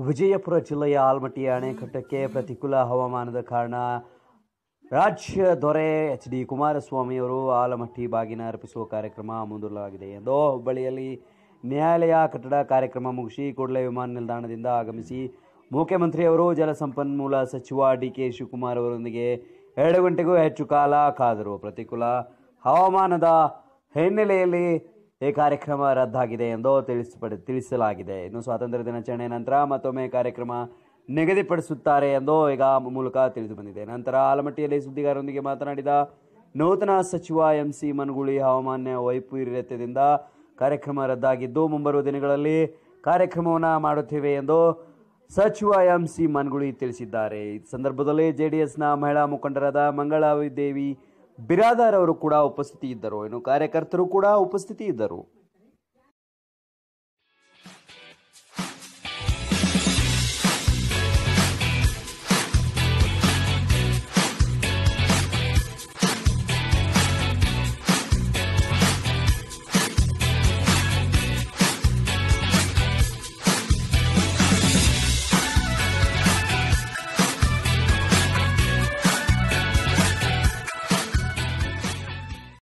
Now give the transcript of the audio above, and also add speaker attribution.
Speaker 1: ವಿಜಯಪುರ ಜಿಲ್ಲೆಯ ಆಲ್ಮಟ್ಟಿಯ ಅಣೆಕಟ್ಟಕ್ಕೆ ಪ್ರತಿಕೂಲ ಹವಾಮಾನದ ಕಾರಣ ರಾಜ್ಯ ದೊರೆ ಎಚ್ ಡಿ ಕುಮಾರಸ್ವಾಮಿ ಅವರು ಆಲಮಟ್ಟಿ ಬಾಗಿನ ಅರ್ಪಿಸುವ ಕಾರ್ಯಕ್ರಮ ಮುಂದೂಡಲಾಗಿದೆ ಎಂದು ಹುಬ್ಬಳ್ಳಿಯಲ್ಲಿ ನ್ಯಾಯಾಲಯ ಕಟ್ಟಡ ಕಾರ್ಯಕ್ರಮ ಮುಗಿಸಿ ಕೂಡಲೇ ವಿಮಾನ ನಿಲ್ದಾಣದಿಂದ ಆಗಮಿಸಿ ಮುಖ್ಯಮಂತ್ರಿಯವರು ಜಲಸಂಪನ್ಮೂಲ ಸಚಿವ ಡಿ ಕೆ ಶಿವಕುಮಾರ್ ಅವರೊಂದಿಗೆ ಎರಡು ಗಂಟೆಗೂ ಹೆಚ್ಚು ಕಾಲ ಕಾದರು ಪ್ರತಿಕೂಲ ಹವಾಮಾನದ ಹಿನ್ನೆಲೆಯಲ್ಲಿ ಈ ಕಾರ್ಯಕ್ರಮ ರದ್ದಾಗಿದೆ ಎಂದು ತಿಳಿಸಪಡಿ ತಿಳಿಸಲಾಗಿದೆ ಇನ್ನು ಸ್ವಾತಂತ್ರ್ಯ ದಿನಾಚರಣೆ ನಂತರ ಮತ್ತೊಮ್ಮೆ ಕಾರ್ಯಕ್ರಮ ನಿಗದಿಪಡಿಸುತ್ತಾರೆ ಎಂದು ಈಗ ಮೂಲಕ ತಿಳಿದು ಬಂದಿದೆ ನಂತರ ಆಲಮಟ್ಟಿಯಲ್ಲಿ ಸುದ್ದಿಗಾರರೊಂದಿಗೆ ಮಾತನಾಡಿದ ನೂತನ ಸಚಿವ ಎಂ ಸಿ ಮನಗೂಳಿ ಹವಾಮಾನ ವೈಪರೀತ್ಯದಿಂದ ಕಾರ್ಯಕ್ರಮ ರದ್ದಾಗಿದ್ದು ಮುಂಬರುವ ದಿನಗಳಲ್ಲಿ ಕಾರ್ಯಕ್ರಮವನ್ನು ಮಾಡುತ್ತೇವೆ ಎಂದು ಸಚಿವ ಎಂ ಸಿ ಮನ್ಗುಳಿ ತಿಳಿಸಿದ್ದಾರೆ ಈ ಸಂದರ್ಭದಲ್ಲಿ ಜೆಡಿಎಸ್ನ ಮಹಿಳಾ ಮುಖಂಡರಾದ ಮಂಗಳಾದೇವಿ ಬಿರಾದಾರ್ ಅವರು ಕೂಡ ಉಪಸ್ಥಿತಿ ಇದ್ದರು ಇನ್ನು ಕಾರ್ಯಕರ್ತರು ಕೂಡ ಉಪಸ್ಥಿತಿ ಇದ್ದರು